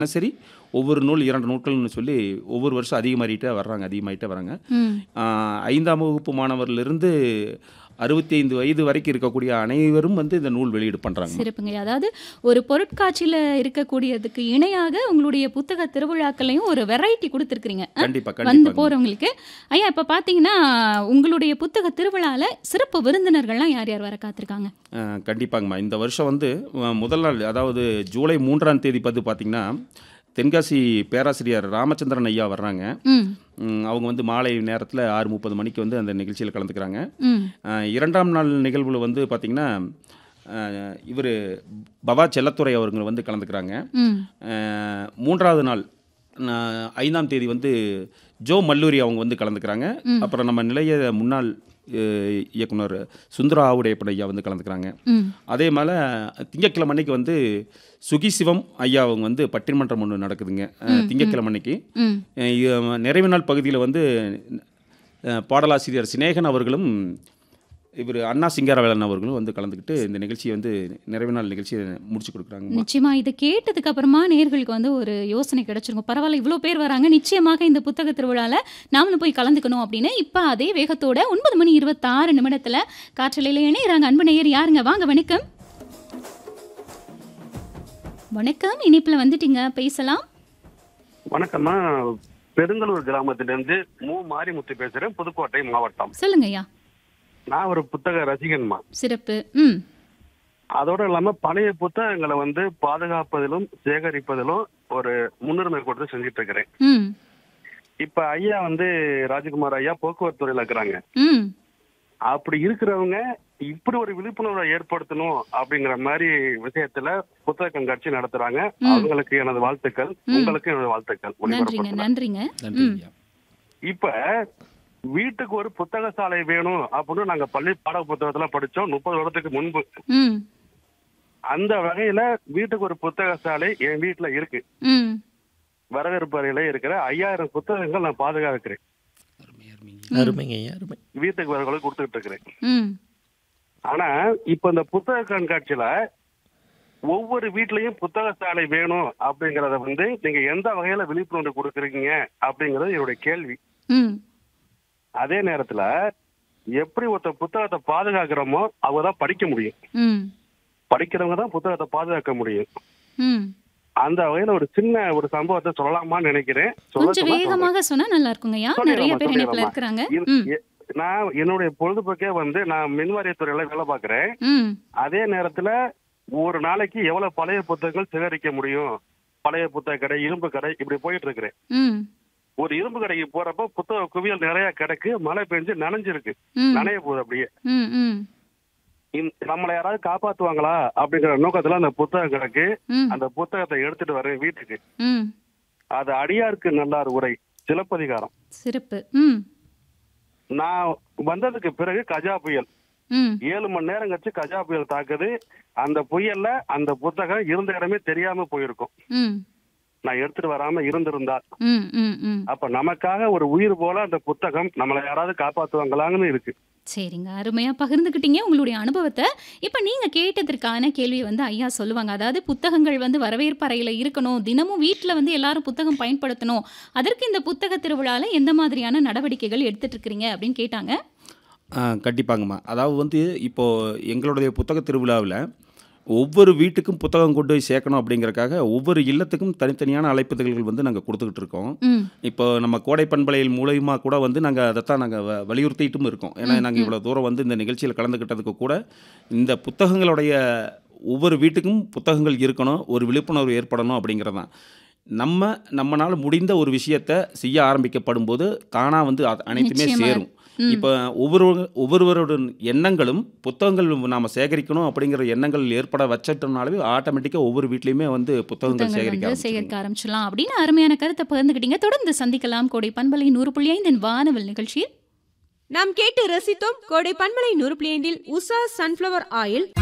தினசரி ஒவ்வொரு நூல் இரண்டு நூட்கள்னு சொல்லி ஒவ்வொரு வருஷம் அதிகமாகிட்டே வர்றாங்க அதிகமாகிட்டே வராங்க ம் ஆஹ் ஐந்தாம் வகுப்பு மாணவர்லேருந்து அறுபத்தி ஐந்து வயது வரைக்கும் இருக்கக்கூடிய அனைவரும் வந்து இந்த நூல் வெளியீடு பண்ணுறாங்க சிறப்புங்க அதாவது ஒரு பொருட்காட்சியில் இருக்கக்கூடியதுக்கு இணையாக உங்களுடைய புத்தக திருவிழாக்களையும் ஒரு வெரைட்டி கொடுத்துருக்குறீங்க கண்டிப்பாக வந்து கண்டிப்பாக போகிறவங்களுக்கு ஐயா இப்போ பார்த்தீங்கன்னா உங்களுடைய புத்தக திருவிழாவில் சிறப்பு விருந்தினர்கள்லாம் யார் யார் வர காத்திருக்காங்க கண்டிப்பாங்கம்மா இந்த வருஷம் வந்து அஹ், முதல் நாள் அதாவது ஜூலை மூன்றாம் தேதி பார்த்து பார்த்தீங்கன்னா தென்காசி பேராசிரியர் ராமச்சந்திரன் ஐயா வர்றாங்க ம் ம், அவங்க வந்து மாலை நேரத்தில் ஆறு முப்பது மணிக்கு வந்து அந்த நிகழ்ச்சியில் கலந்துக்கிறாங்க ம் அஹ், இரண்டாம் நாள் நிகழ்வில் வந்து பார்த்திங்கன்னா இவர் பவா செல்லத்துறை அவர்கள் வந்து கலந்துக்கிறாங்க ம் அஹ், மூன்றாவது நாள் நா- ஐந்தாம் தேதி வந்து ஜோ மல்லூரி அவங்க வந்து கலந்துக்கிறாங்க அப்புறம் நம்ம நிலைய முன்னாள் அஹ், இயக்குனர் சுந்தரா ஆவுடையப்பட ஐயா வந்து கலந்துக்கிறாங்க ம் அதே மேலே திங்கட்கிழமை அன்னைக்கு வந்து சுகி சிவம் ஐயா அவங்க வந்து பட்டிமன்றம் ஒன்று நடக்குதுங்க அஹ், திங்கட்கிழமை அன்னைக்கு ம் அஹ் இ- நிறைவு நாள் பகுதியில் வந்து அஹ், பாடலாசிரியர் சிநேகன் அவர்களும் இவர் அண்ணா சிங்காரவேலன் அவர்களும் வந்து கலந்துக்கிட்டு இந்த நிகழ்ச்சியை வந்து நிறைவு நாள் நிகழ்ச்சியை முடிச்சு கொடுக்குறாங்க நிச்சயமா இதை கேட்டதுக்கு அப்புறமா நேர்களுக்கு வந்து ஒரு யோசனை கிடைச்சிருக்கும் பரவாயில்ல இவ்வளோ பேர் வராங்க நிச்சயமாக இந்த புத்தக திருவிழாவில் நாமளும் போய் கலந்துக்கணும் அப்படின்னு இப்போ அதே வேகத்தோட ஒன்பது மணி இருபத்தாறு நிமிடத்தில் காற்றலையில் இணையறாங்க அன்பு நேயர் யாருங்க வாங்க வணக்கம் வணக்கம் இனிப்பில் வந்துட்டீங்க பேசலாம் வணக்கம்மா பெருங்கலூர் கிராமத்திலிருந்து மு மாரிமுத்து பேசுறேன் புதுக்கோட்டை மாவட்டம் சொல்லுங்க ஐயா நான் ஒரு புத்தக ரசிகன்மா சிறப்பு ம் அதோட இல்லாம பழைய புத்தகங்களை வந்து பாதுகாப்பதிலும் சேகரிப்பதிலும் ஒரு முன்னுரிமை கொடுத்து செஞ்சுட்டு இருக்கிறேன் ம் இப்ப ஐயா வந்து ராஜகுமார் ஐயா போக்குவரத்து துறையில இருக்கிறாங்க ம் அப்படி இருக்கிறவங்க இப்படி ஒரு விழிப்புணர்வை ஏற்படுத்தணும் அப்படிங்கிற மாதிரி விஷயத்துல புத்தக கண்காட்சி நடத்துறாங்க அவங்களுக்கு எனது வாழ்த்துக்கள் உங்களுக்கு எனது வாழ்த்துக்கள் நன்றிங்க ஒளிபரப்புல. நன்றிங்க நன்றி ம் ஐயா இப்ப வீட்டுக்கு ஒரு புத்தக சாலை வேணும் அப்படின்னு நாங்க பள்ளி பாட புத்தகத்துல படிச்சோம் முப்பது வருடத்துக்கு முன்பு ம் அந்த வகையில வீட்டுக்கு ஒரு புத்தக சாலை என் வீட்டுல இருக்கு ம் வரவேற்பு அறையில இருக்கிற ஐயாயிரம் புத்தகங்கள் நான் பாதுகாக்கிறேன் அருமை, அருமைங்க. அருமைங்க ஐயா அருமை வீட்டுக்கு வரவங்களுக்கு கொடுத்துட்டு இருக்கிறேன் ம் ஆனா இப்ப இந்த புத்தக கண்காட்சியில ஒவ்வொரு வீட்லயும் புத்தக சாலை வேணும் அப்படிங்கறத வந்து நீங்க எந்த வகையில விழிப்புணர்வு கொடுக்குறீங்க அப்படிங்கறது என்னுடைய கேள்வி ம் அதே நேரத்துல எப்படி ஒருத்தர் புத்தகத்தை பாதுகாக்கிறோமோ அவங்க தான் படிக்க முடியும் ம் படிக்கிறவங்க தான் புத்தகத்தை பாதுகாக்க முடியும் ம் அந்த வகையில ஒரு சின்ன ஒரு சம்பவத்தை சொல்லலாமான்னு நினைக்கிறேன் சொல்ல கொஞ்சம் சொன்னா சொல்றேன். வேகமாக சொன்னா நல்லா இருக்குங்கய்யா நிறைய சொல்லிடுறேம்மா, பேர் இணைப்புல சொல்லிடுறேம்மா. இருக்கிறாங்க இரு- ம் எ- நான் என்னுடைய பொழுதுபோக்கே வந்து நான் மின்வாரியத்துறையில வேலை பார்க்கிறேன் ம் அதே நேரத்துல ஒரு நாளைக்கு எவ்வளவு பழைய புத்தகங்கள் சேகரிக்க முடியும் பழைய புத்தக கடை இரும்பு கடை இப்படி போயிட்டு இருக்கிறேன் ம் ஒரு இரும்பு கடைக்கு போறப்ப புத்தக குவியல் நிறைய கிடக்கு மழை பெஞ்சு நனைஞ்சிருக்கு ம் நனைய போகுது அப்படியே ம் ம் இந்த- நம்மளை யாராவது காப்பாத்துவாங்களா அப்படிங்கிற நோக்கத்துல அந்த புத்தகம் கிடக்கு ம் அந்த புத்தகத்தை எடுத்துட்டு வரேன் வீட்டுக்கு ம் அது அடியாருக்கு நல்லார் உரை சிலப்பதிகாரம் சிறப்பு ம் நான் வந்ததுக்கு பிறகு கஜா புயல் ம் ஏழு மணி நேரம் கழிச்சு கஜா புயல் தாக்குது அந்த புயல்ல அந்த புத்தகம் இருந்த இடமே தெரியாம போயிருக்கும் ம் நான் எடுத்துட்டு வராம இருந்திருந்தால் ம் ம் ம் அப்ப நமக்காக ஒரு உயிர் போல அந்த புத்தகம் நம்மளை யாராவது காப்பாத்துவாங்களான்னு இருக்கு சரிங்க அருமையாக பகிர்ந்துக்கிட்டீங்க உங்களுடைய அனுபவத்தை இப்போ நீங்கள் கேட்டதற்கான கேள்வி வந்து ஐயா சொல்லுவாங்க அதாவது புத்தகங்கள் வந்து வரவேற்பு அறையில் இருக்கணும் தினமும் வீட்டில் வந்து எல்லாரும் புத்தகம் பயன்படுத்தணும் அதற்கு இந்த புத்தக திருவிழாவில் எந்த மாதிரியான நடவடிக்கைகள் எடுத்துட்டு இருக்கிறீங்க அப்படின்னு கேட்டாங்க ஆ, கண்டிப்பாங்கம்மா அதாவது வந்து இப்போது எங்களுடைய புத்தக திருவிழாவில் ஒவ்வொரு வீட்டுக்கும் புத்தகம் கொண்டு போய் சேர்க்கணும் அப்படிங்கறக்காக ஒவ்வொரு இல்லத்துக்கும் தனித்தனியான அழைப்புதல்கள் வந்து நாங்கள் கொடுத்துக்கிட்டு இருக்கோம் ம் இப்போ நம்ம கோடை பண்பலையில் மூலயமா கூட வந்து நாங்கள் அதைத்தான் நாங்கள் வ வலியுறுத்திட்டும் இருக்கோம் ஏன்னா நாங்கள் இவ்வளோ தூரம் வந்து இந்த நிகழ்ச்சியில் கலந்துக்கிட்டதுக்கு கூட இந்த புத்தகங்களுடைய ஒவ்வொரு வீட்டுக்கும் புத்தகங்கள் இருக்கணும் ஒரு விழிப்புணர்வு ஏற்படணும் அப்படிங்கிறது தான் நம்ம நம்மளால் முடிந்த ஒரு விஷயத்தை செய்ய ஆரம்பிக்கப்படும் போது தானாக வந்து அது அனைத்துமே நிச்சயமா. சேரும் இப்போ ஒவ்வொரு ஒவ்வொருவரோட எண்ணங்களும் புத்தகங்கள் நாம் சேகரிக்கணும் அப்படிங்கிற எண்ணங்கள் ஏற்பட வச்சிட்டோம்னாலே ஆட்டோமேட்டிக்காக ஒவ்வொரு வீட்லேயுமே வந்து புத்தகங்கள் புத்தகங்கள் சேகரிக்க வந்து ஆரம்பிச்சிருங்க. சேகரிக்க ஆரம்பிச்சிடலாம் அப்படின்னு அருமையான கருத்தை பகிர்ந்துக்கிட்டீங்க தொடர்ந்து சந்திக்கலாம் கோடை பண்பலை நூறு புள்ளி ஐந்தின் வானவல் நிகழ்ச்சியில் நாம் கேட்டு ரசித்தோம் கோடை பண்பலை நூறு புள்ளி ஐந்தில் உஷா சன்ஃப்ளவர் ஆயில்